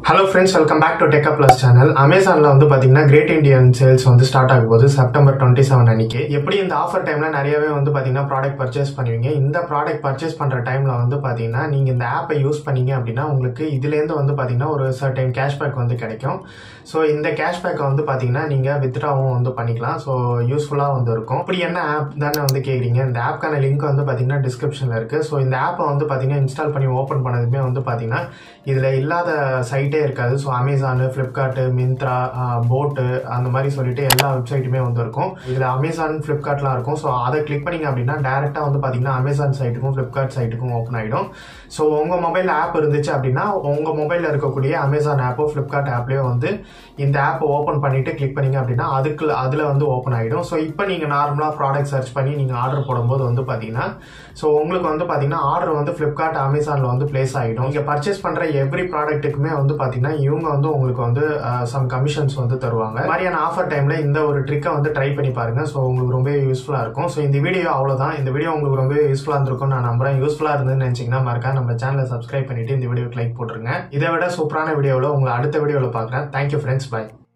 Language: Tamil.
hello friends welcome back to டெக்கா ப்ளஸ் சேனல் அமேசானில் வந்து பார்த்தீங்கன்னா கிரேட் இந்தியன் சேல்ஸ் வந்து ஸ்டார்ட் ஆகும் போது செப்டம்பர் டுவெண்ட்டி செவன் அன்னைக்கு எப்படி இந்த ஆஃபர் டைமில் நிறையவே வந்து பார்த்தீங்கன்னா ப்ராடக்ட் பர்ச்சேஸ் பண்ணுவீங்க இந்த ப்ராடக்ட் பர்ச்சேஸ் பண்ணுற டைமில் வந்து பார்த்தீங்கன்னா நீங்கள் இந்த ஆப்பை யூஸ் பண்ணீங்க அப்படின்னா உங்களுக்கு இதுலேருந்து வந்து பார்த்தீங்கன்னா ஒரு சர்டைன் கேஷ்பேக் வந்து கிடைக்கும் ஸோ இந்த கேஷ்பேக்கை வந்து பார்த்தீங்கன்னா நீங்கள் வித்ட்ராவும் வந்து பண்ணிக்கலாம் ஸோ யூஸ்ஃபுல்லாக வந்து இருக்கும் இப்படி என்ன ஆப் தானே வந்து கேட்குறீங்க இந்த ஆப்க்கான லிங்க் வந்து பார்த்தீங்கன்னா டிஸ்கிரிப்ஷனில் இருக்குது ஸோ இந்த ஆப்பை வந்து பார்த்தீங்கன்னா இன்ஸ்டால் பண்ணி ஓப்பன் பண்ணதுமே வந்து பார்த்தீங்கன்னா இதில் இல்லாத சைட்டே இருக்காது ஸோ அமேசானு ஃப்ளிப்கார்ட்டு மிந்த்ரா போட்டு அந்த மாதிரி சொல்லிட்டு எல்லா வெப்சைட்டுமே வந்து இருக்கும் இதில் அமேசான் ஃப்ளிப்கார்ட்லாம் இருக்கும் ஸோ அதை கிளிக் பண்ணிங்க அப்படின்னா டேரெக்டாக வந்து பார்த்தீங்கன்னா அமேசான் சைட்டுக்கும் ஃப்ளிப்கார்ட் சைட்டுக்கும் ஓப்பன் ஆகிடும் ஸோ உங்கள் மொபைலில் ஆப் இருந்துச்சு அப்படின்னா உங்கள் மொபைலில் இருக்கக்கூடிய அமேசான் ஆப்போ ஃப்ளிப்கார்ட் ஆப்லேயோ வந்து இந்த ஆப்பை ஓப்பன் பண்ணிட்டு கிளிக் பண்ணீங்க அப்படின்னா அதுக்கு அதில் வந்து ஓப்பன் ஆகிடும் ஸோ இப்போ நீங்கள் நார்மலாக ப்ராடக்ட் சர்ச் பண்ணி நீங்கள் ஆர்டர் போடும்போது வந்து பார்த்தீங்கன்னா ஸோ உங்களுக்கு வந்து பார்த்தீங்கன்னா ஆர்டர் வந்து ஃப்ளிப்கார்ட் அமேசானில் வந்து பிளேஸ் ஆகிடும் நீங்கள் பர்ச்சேஸ் பண்ணுற எவ்ரி ப்ராடக்ட்டுக்குமே வந்து பார்த்தீங்கன்னா இவங்க வந்து உங்களுக்கு வந்து சம் கமிஷன்ஸ் வந்து தருவாங்க இந்த மாதிரியான ஆஃபர் டைமில் இந்த ஒரு ட்ரிக்கை வந்து ட்ரை பண்ணி பாருங்க ஸோ உங்களுக்கு ரொம்ப யூஸ்ஃபுல்லாக இருக்கும் ஸோ இந்த வீடியோ அவ்வளோதான் இந்த வீடியோ உங்களுக்கு ரொம்ப யூஸ்ஃபுல்லாக இருந்திருக்கும் நான் நம்புறேன் யூஸ்ஃபுல்லாக இருந்ததுன்னு நினச்சிங்கன்னா மறக்காம நம்ம சேனலை சப்ஸ்கிரைப் பண்ணிட்டு இந்த வீடியோக்கு லைக் போட்டுருங்க இதை விட சூப்பரான வீடியோவில் உங்களை அடுத்த வீடியோவில் பார்க்குறேன் தேங்க்யூ ஃப்ரெண்ட்ஸ் பை